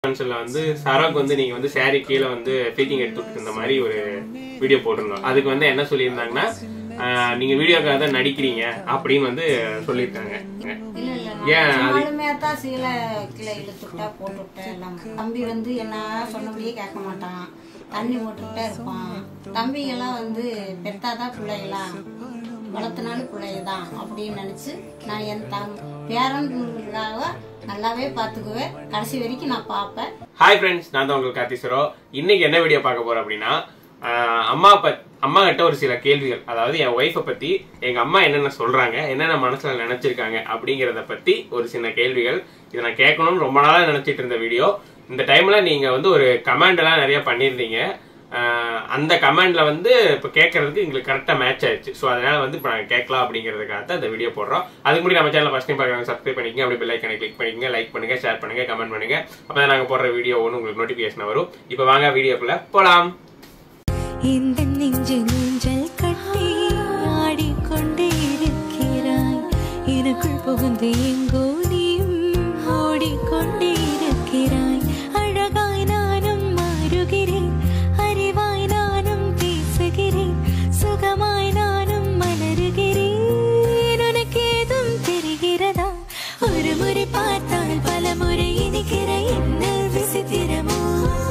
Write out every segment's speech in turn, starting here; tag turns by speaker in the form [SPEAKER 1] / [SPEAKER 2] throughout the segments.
[SPEAKER 1] ஃபங்க்ஷன்ல வந்து சரோக்கு வந்து நீங்க வந்து saree கீழே வந்து ஃபீட்டிங் எடுத்து விட்டு இருந்த மாதிரி ஒரு வீடியோ போட்டிருந்தோம் அதுக்கு வந்து என்ன சொல்லியிருந்தாங்கன்னா ஆஹ், நீங்க வீடியோக்காக தான் நடிக்கிறீங்க அப்படின்னு வந்து சொல்லியிருக்காங்க
[SPEAKER 2] இல்ல இல்ல
[SPEAKER 1] ஏன் அது-
[SPEAKER 2] நாலுமே தான் சீலை கீழே இழுத்துட்டா போட்டுவிட்டேன் எல்லாம் தம்பி வந்து என்ன சொன்னபடியே கேட்க மாட்டான் தண்ணி போட்டுக்கிட்டே இருப்பான் தம்பிங்கெல்லாம் வந்து பெத்தாதான் பிள்ளைகளாம் வளர்த்தனாலும் பிள்ளைதான் அப்படின்னு நினைச்சு நான் என் தம் பேரன்களுக்காக நல்லாவே பார்த்துக்குவேன் கடைசி வரைக்கும் நான் பார்ப்பேன்
[SPEAKER 1] ஹாய் ஃப்ரெண்ட்ஸ் நான் தான் உங்களுக்கு கார்த்திஸ்வரோ இன்னைக்கு என்ன வீடியோ பார்க்க போறோம் அப்படின்னா ஆஹ், அம்மா பத் அம்மா கிட்ட ஒரு சில கேள்விகள் அதாவது என் ஒய்ஃபை பத்தி எங்க அம்மா என்னென்ன சொல்றாங்க என்னென்ன மனசுல நினைச்சிருக்காங்க அப்படிங்கறத பத்தி ஒரு சின்ன கேள்விகள் இதை நான் கேட்கணும்னு ரொம்ப நாளா நினைச்சிட்டு இருந்த வீடியோ இந்த டைம்ல நீங்க வந்து ஒரு கமெண்ட் எல்லாம் நிறைய பண்ணியிருந்தீங்க ஆஹ், அந்த கமெண்ட்ல வந்து இப்ப கேட்கறதுக்கு எங்களுக்கு கரெக்டா மேட்ச் ஆயிடுச்சு ஸோ அதனால வந்து இப்போ நாங்கள் கேட்கலாம் அப்படிங்கிறதுக்காக தான் இந்த வீடியோ போடுறோம் அதுக்கு முன்னாடி நம்ம சேனல் ஃபஸ்ட் டைம் பார்க்குறவங்க சப்ஸ்கிரைப் பண்ணிக்கங்க அப்படி பெல் ஐக்கனை கிளிக் பண்ணிக்கங்க லைக் பண்ணுங்க ஷேர் பண்ணுங்க கமெண்ட் பண்ணுங்க அப்பதான் நாங்க போடுற வீடியோ ஒன்று உங்களுக்கு நோட்டிஃபிகேஷன் வரும் இப்போ வாங்க வீடியோக்குள்ள போலாம்
[SPEAKER 3] இந்த நெஞ்சு நெஞ்சல் கட்டி ஆடிக்கொண்டே இருக்கிறாய் எனக்குள் புகுந்து எங்கோ நீயும் ஓடிக்கொண்டே இருக்கிறாய் அழகாய் நானும் மாறுகிறேன் அறிவாய் நானும் பேசுகிறேன் சுகமாய் நானும் மலருகிறேன் உனக்கு ஏதும் தெரிகிறதா ஒரு முறை பார்த்தால் பல முறை இனிக்கிற என்ன விசித்திரமோ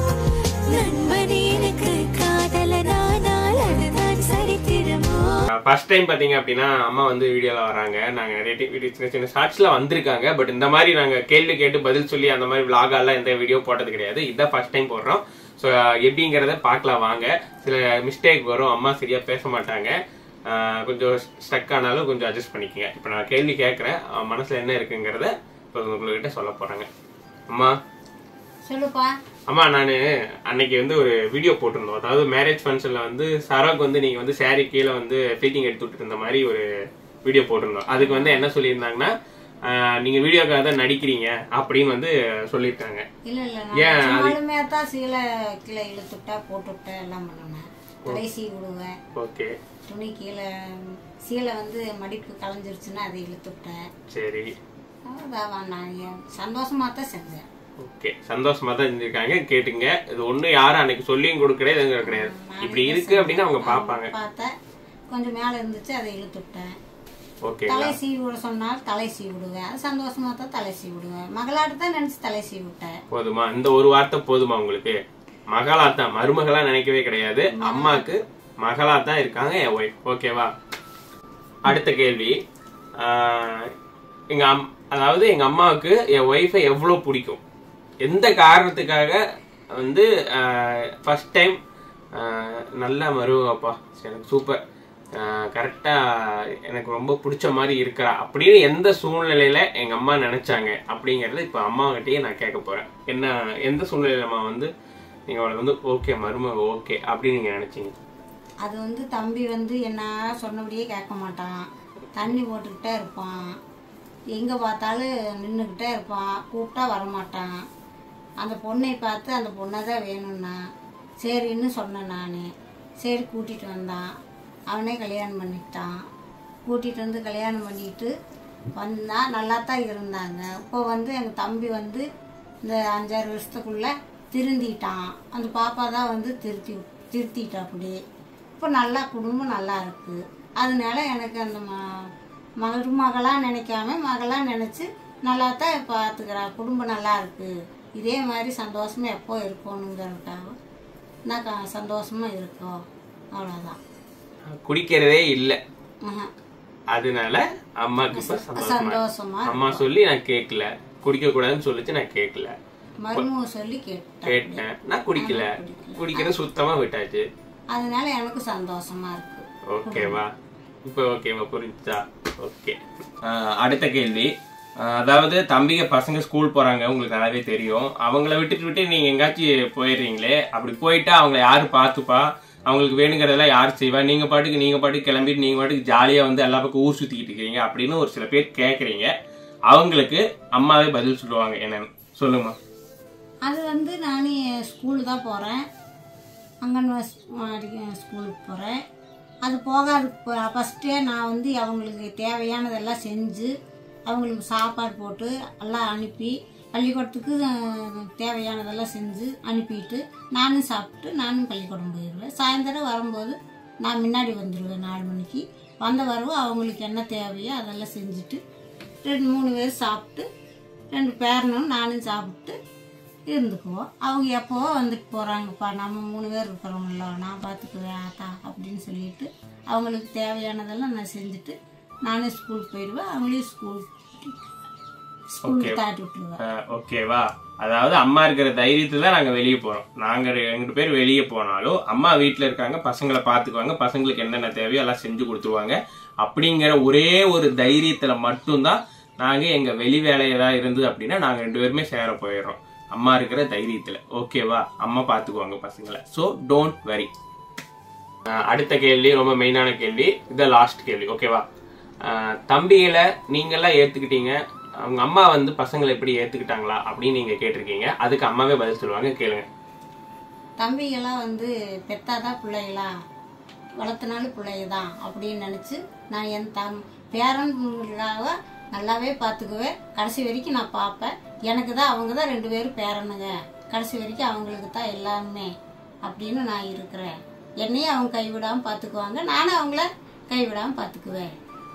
[SPEAKER 3] நண்பனே எனக்கு காதலனானால் அதுதான் சரித்திரமோ
[SPEAKER 1] ஃபர்ஸ்ட் டைம் பாத்தீங்க அப்படின்னா அம்மா வந்து வீடியோல வராங்க நாங்க நிறைய டி- வீடியோ சின்ன சின்ன ஷார்ட்ஸ்ல வந்திருக்காங்க பட் இந்த மாதிரி நாங்க கேள்வி கேட்டு பதில் சொல்லி அந்த மாதிரி vlog எல்லாம் எந்த வீடியோ போட்டது கிடையாது இதான் ஃபர்ஸ்ட் டைம் போடுறோம் ஸோ எப்படிங்கிறத பார்க்கலாம் வாங்க சில மிஸ்டேக் வரும் அம்மா சரியா பேச மாட்டாங்க ஆஹ் கொஞ்சம் ஸ்டக் ஆனாலும் கொஞ்சம் அட்ஜஸ்ட் பண்ணிக்கங்க இப்போ நான் கேள்வி கேட்கறேன் அவன் மனசுல என்ன இருக்குங்கிறத இப்போ உங்ககிட்ட சொல்ல போறாங்க அம்மா
[SPEAKER 2] சொல்லுப்பா
[SPEAKER 1] அம்மா நான் அன்னைக்கு வந்து ஒரு வீடியோ போட்டிருந்தோம் அதாவது மேரேஜ் ஃபங்க்ஷன்ல வந்து சரோக்கு வந்து நீங்க வந்து saree கீழே வந்து ஃபீட்டிங் எடுத்து விட்டு இருந்த மாதிரி ஒரு வீடியோ போட்டிருந்தோம் அதுக்கு வந்து என்ன சொல்லியிருந்தாங்கன்னா ஆஹ், நீங்க வீடியோக்காக தான் நடிக்கிறீங்க அப்படின்னு வந்து சொல்லியிருக்காங்க
[SPEAKER 2] இல்ல இல்ல
[SPEAKER 1] ஏன்
[SPEAKER 2] நான்
[SPEAKER 1] அது-
[SPEAKER 2] நாலுமே தான் சீலை கீழே இழுத்துட்டா போட்டுவிட்டேன் எல்லாம் பண்ணுவேன் கடைசி விடுவேன்
[SPEAKER 1] ஓகே
[SPEAKER 2] துணி கீழே சீலை வந்து மடிப்பு கலைஞ்சிருச்சுன்னா அதை இழுத்துட்டேன்
[SPEAKER 1] சரி
[SPEAKER 2] அதான் நான் என் சந்தோஷமா தான் செஞ்சேன்
[SPEAKER 1] ஓகே சந்தோஷமா தான் இருந்திருக்காங்க கேட்டுங்க இது ஒண்ணு யாரும் அன்னைக்கு சொல்லியும் கொடுக்கறது எதுவும் கிடையாது இப்படி இருக்கு அப்படின்னு அவங்க பார்ப்பாங்க
[SPEAKER 2] பார்த்தேன் கொஞ்சம் மேல இருந்துச்சு அதை இழுத்துட்டேன்
[SPEAKER 1] ஓகே
[SPEAKER 2] தலை சீவி விட சொன்னால் தலை சீவி விடுவேன் அது சந்தோஷமா தான் தலை சீவி விடுவேன் மகளாட்டு தான் நினைச்சு தலை சீவி விட்டேன்
[SPEAKER 1] போதுமா இந்த ஒரு வார்த்தை போதுமா உங்களுக்கு மகளா தான் மருமகளா நினைக்கவே கிடையாது அம்மாக்கு மகளா தான் இருக்காங்க என் ஒய்ஃப் ஓகேவா அடுத்த கேள்வி ஆஹ், எங்க அம் அதாவது எங்க அம்மாவுக்கு என் ஒய்ஃபை எவ்வளவு பிடிக்கும் எந்த காரணத்துக்காக வந்து ஃபர்ஸ்ட் டைம் நல்லா மருவப்பா எனக்கு சூப்பர் கரெக்டா எனக்கு ரொம்ப பிடிச்ச மாதிரி இருக்கிறா அப்படின்னு எந்த சூழ்நிலையில எங்க அம்மா நினைச்சாங்க அப்படிங்கறது இப்ப அம்மா கிட்டயே நான் கேட்க போறேன் என்ன எந்த சூழ்நிலையில அம்மா வந்து நீங்க அவளுக்கு வந்து ஓகே மருமக ஓகே அப்படின்னு நீங்க நினைச்சீங்க
[SPEAKER 2] அது வந்து தம்பி வந்து என்ன சொன்னபடியே கேட்க மாட்டான் தண்ணி போட்டுக்கிட்டே இருப்பான் எங்கே பார்த்தாலும் நின்றுக்கிட்டே இருப்பான் கூப்பிட்டா வரமாட்டான் அந்த பொண்ணை பார்த்து அந்த பொண்ணை தான் வேணும்னா சரின்னு சொன்னேன் நான் சரி கூட்டிகிட்டு வந்தான் அவனே கல்யாணம் பண்ணிக்கிட்டான் கூட்டிகிட்டு வந்து கல்யாணம் பண்ணிக்கிட்டு வந்தா நல்லா தான் இருந்தாங்க இப்போ வந்து எங்கள் தம்பி வந்து இந்த அஞ்சாறு வருஷத்துக்குள்ளே திருந்திட்டான் அந்த பாப்பா தான் வந்து திருத்தி திருத்திட்டா அப்படி இப்போ நல்லா குடும்பம் நல்லா இருக்கு அதனால எனக்கு அந்த ம மருமகளாக நினைக்காம மகளாக நினச்சி நல்லா தான் பார்த்துக்கிறா குடும்பம் நல்லா இருக்கு இதே மாதிரி சந்தோஷமா எப்போ இருக்கணுங்கிறதுக்காக நான் க- சந்தோஷமா இருக்கோம் அவ்வளோதான்
[SPEAKER 1] குடிக்கிறதே இல்ல
[SPEAKER 2] ஆஹா.
[SPEAKER 1] அதனால அம்மாக்கு இப்ப சந்தோஷமா இருக்கு.
[SPEAKER 2] சந்தோஷமா
[SPEAKER 1] அம்மா சொல்லி நான் கேட்கல குடிக்க கூடாதுன்னு சொல்லிச்சு நான் கேட்கல
[SPEAKER 2] மருமக சொல்லி கேட்டேன்
[SPEAKER 1] கேட்டேன் நான் குடிக்கல குடிக்கிறது சுத்தமா விட்டாச்சு
[SPEAKER 2] அதனால எனக்கு சந்தோஷமா இருக்கு
[SPEAKER 1] ஓகேவா இப்போ ஓகேவா புரிஞ்சா ஓகே அடுத்த கேள்வி ஆஹ் அதாவது தம்பிங்க பசங்க ஸ்கூல் போறாங்க உங்களுக்கு நல்லாவே தெரியும் அவங்கள விட்டுட்டு விட்டு நீங்க எங்காச்சும் போயிடுறீங்களே அப்படி போயிட்டா அவங்கள யாரு பார்த்துப்பா அவங்களுக்கு வேணுங்கிறதெல்லாம் யார் செய்வா நீங்க பாட்டுக்கு நீங்க பாட்டுக்கு கிளம்பிட்டு நீங்க பாட்டுக்கு ஜாலியா வந்து எல்லா பக்கம் ஊர் சுத்திக்கிட்டு இருக்கீங்க அப்படின்னு ஒரு சில பேர் கேக்குறீங்க அவங்களுக்கு அம்மாவே பதில் சொல்லுவாங்க என்னன்னு சொல்லுமா
[SPEAKER 2] அது வந்து நான் ஸ்கூலு தான் போகிறேன் அங்கன்வாடி ஸ்கூலுக்கு போகிறேன் அது போகாது ஃபஸ்ட்டே நான் வந்து அவங்களுக்கு தேவையானதெல்லாம் செஞ்சு அவங்களுக்கு சாப்பாடு போட்டு எல்லாம் அனுப்பி பள்ளிக்கூடத்துக்கு அஹ், தேவையானதெல்லாம் செஞ்சு அனுப்பிட்டு நானும் சாப்பிட்டு நானும் பள்ளிக்கூடம் போயிடுவேன் சாயந்தரம் வரும்போது நான் முன்னாடி வந்துடுவேன் நாலு மணிக்கு வந்த வரவு அவங்களுக்கு என்ன தேவையோ அதெல்லாம் செஞ்சுட்டு ரெண்டு மூணு பேர் சாப்பிட்டு ரெண்டு பேரனும் நானும் சாப்பிட்டு இருந்துக்குவோம் அவங்க எப்போவோ வந்துட்டு போகிறாங்கப்பா நம்ம மூணு பேர் இருக்கிறோம்ல நான் பார்த்துக்குவேன் ஆத்தா அப்படின்னு சொல்லிட்டு அவங்களுக்கு தேவையானதெல்லாம் நான் செஞ்சுட்டு நானே ஸ்கூலுக்கு போயிடுவேன் அவங்களையும் ஸ்கூல் ஸ்கூலுக்கு தாட்டி விட்டுருவேன்
[SPEAKER 1] ஆஹ் ஓகேவா அதாவது அம்மா இருக்கிற தைரியத்துல தான் நாங்க வெளியே போறோம் நாங்க ரெண்டு பேர் வெளியே போனாலும் அம்மா வீட்ல இருக்காங்க பசங்களை பாத்துக்குவாங்க பசங்களுக்கு என்னென்ன தேவையோ எல்லாம் செஞ்சு கொடுத்துருவாங்க அப்படிங்கிற ஒரே ஒரு தைரியத்துல மட்டும்தான் நாங்க எங்க வெளி வேலை ஏதாவது இருந்தது அப்படின்னா நாங்க ரெண்டு பேருமே சேர போயிடுறோம் அம்மா இருக்கிற தைரியத்துல ஓகேவா அம்மா பாத்துக்குவாங்க பசங்களை ஸோ டோன்ட் வரி அடுத்த கேள்வி ரொம்ப மெயினான கேள்வி இது லாஸ்ட் கேள்வி ஓகேவா ஆஹ் தம்பிகளை நீங்கெல்லாம் ஏத்துக்கிட்டீங்க அவங்க அம்மா வந்து பசங்களை எப்படி ஏத்துக்கிட்டாங்களா அப்படின்னு நீங்க கேட்டிருக்கீங்க அதுக்கு அம்மாவே பதில் சொல்லுவாங்க கேளுங்க
[SPEAKER 2] தம்பிகளாம் வந்து பெத்தாதான் பிள்ளைகளா வளர்த்தனாலும் பிள்ளைங்க தான் அப்படின்னு நினச்சி நான் என் தம் பேரன்களாக நல்லாவே பார்த்துக்குவேன் கடைசி வரைக்கும் நான் பார்ப்பேன் எனக்கு தான் அவங்க தான் ரெண்டு பேரும் பேரனுங்க கடைசி வரைக்கும் அவங்களுக்கு தான் எல்லாமே அப்படின்னு நான் இருக்கிறேன் என்னையும் அவங்க கைவிடாமல் பார்த்துக்குவாங்க நானும் அவங்கள கைவிடாமல் பார்த்துக்குவேன்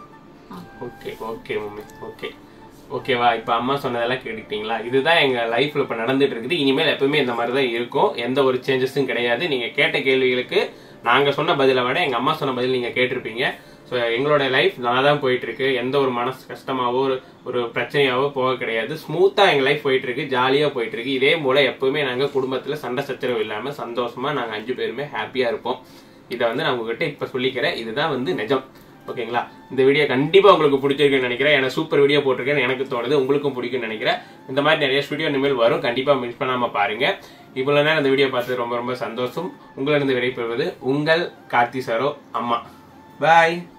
[SPEAKER 1] ஓகே ஓகே மம்மி ஓகே ஓகேவா இப்போ அம்மா சொன்னதெல்லாம் கேட்டுக்கிட்டீங்களா இதுதான் எங்க லைஃப்ல இப்போ நடந்துட்டு இருக்குது இனிமேல் எப்பவுமே இந்த மாதிரி தான் இருக்கும் எந்த ஒரு சேஞ்சஸும் கிடையாது நீங்க கேட்ட கேள்விகளுக்கு நாங்க சொன்ன பதிலை விட எங்க அம்மா சொன்ன பதில் நீங்க கேட்டிருப்பீங்க ஸோ எங்களோட லைஃப் நல்லா தான் போயிட்டு இருக்கு எந்த ஒரு மனசு கஷ்டமாவோ ஒரு ஒரு பிரச்சனையாவோ போக கிடையாது ஸ்மூத்தா எங்க லைஃப் போயிட்டு இருக்கு ஜாலியா போயிட்டு இருக்கு இதே போல எப்பவுமே நாங்க குடும்பத்துல சண்டை சச்சரவு இல்லாம சந்தோஷமா நாங்க அஞ்சு பேருமே ஹாப்பியா இருப்போம் இதை வந்து நான் உங்ககிட்ட இப்ப சொல்லிக்கிறேன் இதுதான் வந்து நிஜம் ஓகேங்களா இந்த வீடியோ கண்டிப்பா உங்களுக்கு பிடிச்சிருக்குன்னு நினைக்கிறேன் எனக்கு சூப்பர் வீடியோ போட்டிருக்கேன்னு எனக்கு தோணுது உங்களுக்கும் பிடிக்கும்னு நினைக்கிறேன் இந்த மாதிரி நிறைய வீடியோ இனிமேல் வரும் கண்டிப்பா மிஸ் பண்ணாம பாருங்க இவ்வளவு நேரம் இந்த வீடியோ பார்த்தது ரொம்ப ரொம்ப சந்தோஷம் உங்களிடம் விடைபெறுவது உங்கள் கார்த்தி சரோ அம்மா பாய்